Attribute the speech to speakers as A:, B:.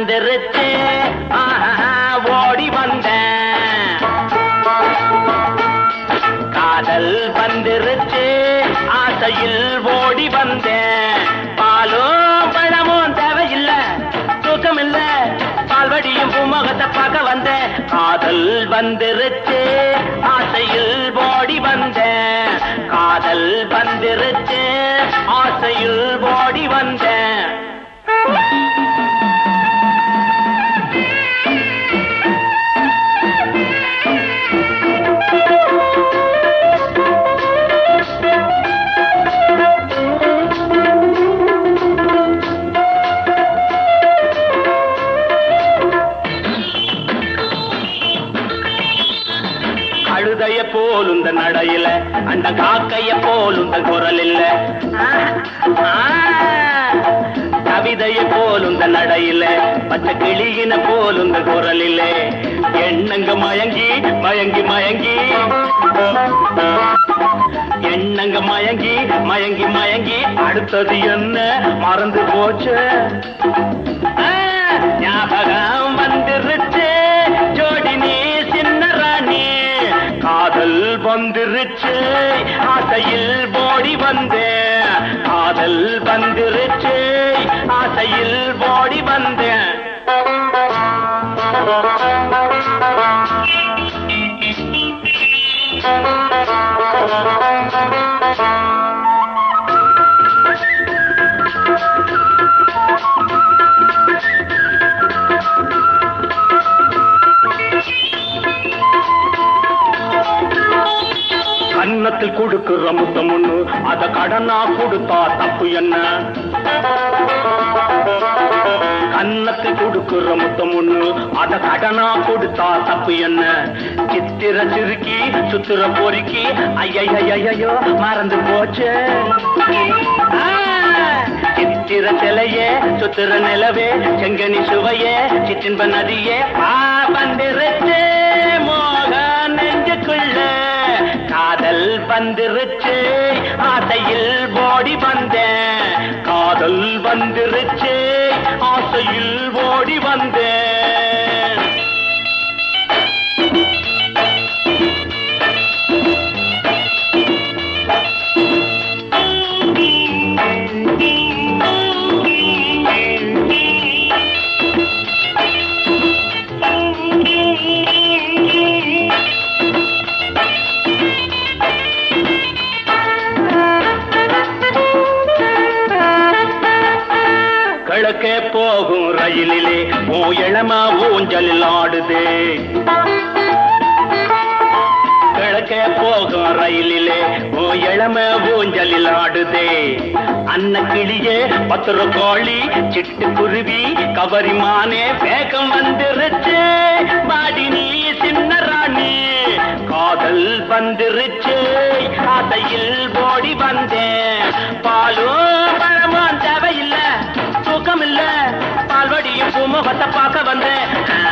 A: வந்துருச்சு ஆஹா, ஓடி வந்தேன் காதல் வந்துருச்சு ஆசையில் ஓடி வந்தேன் பாலும் பழமும் தேவையில்லை தூக்கம் இல்ல பால்வடியும் பூமுகத்தை பார்க்க வந்தேன் காதல் வந்துருச்சு ஆசையில் ஓடி வந்தேன் காதல் வந்துருச்சு ஆசையில் ஓடி வந்தேன் கழுதைய போல் இந்த நடையில அந்த காக்கைய போல் இந்த குரல் இல்ல கவிதைய போல் இந்த நடையில பச்சை கிளியின போல் இந்த குரல் இல்ல எண்ணங்க மயங்கி மயங்கி மயங்கி எண்ணங்க மயங்கி மயங்கி மயங்கி அடுத்தது என்ன மறந்து போச்சு ஆ, ஞாபகம் வந்துருச்சு ஜோடி நீ சின்ன ராணி காதல் வந்துருச்சு ஆசையில் ஓடி வந்தேன் காதல் வந்துருச்சு ஆசையில் ஓடி வந்தேன் கன்னத்தில் கொடுக்கிற முத்தம் ஒண்ணு அத கடனா கொடுத்தா தப்பு என்ன கன்னத்தில் கொடுக்கிற முத்தம் ஒண்ணு அத கடனா கொடுத்தா தப்பு என்ன சித்திர சிறுக்கி சுத்திர பொறுக்கி ஐயையோ மறந்து போச்சு ஆ, சித்திர சிலையே சுத்திர நிலவே செங்கனி சுவையே சிற்றின்ப நதியே ஆ வந்திருச்சு மோக நெஞ்சுக்குள்ள காதல் வந்துருச்சு ஆசையில் ஓடி வந்தேன் காதல் வந்துருச்சு ஆசையில் ஓடி வந்தேன் கிழக்கே போகும் ரயிலிலே ஓ இளமா ஊஞ்சலில் ஆடுதே கிழக்கே போகும் ரயிலிலே ஓ இளம ஊஞ்சலில் ஆடுதே அன்ன கிளியே பத்திர கோழி சிட்டு குருவி கவரிமானே வேகம் வந்துருச்சு பாடி நீ சின்ன ராணி காதல் வந்துருச்சு ஆசையில் ஓடி வந்தேன் பாலும் பழமும் தேவையில்லை தூக்கம் இல்ல பால்வடியும் பூமுகத்தை பார்க்க வந்தேன்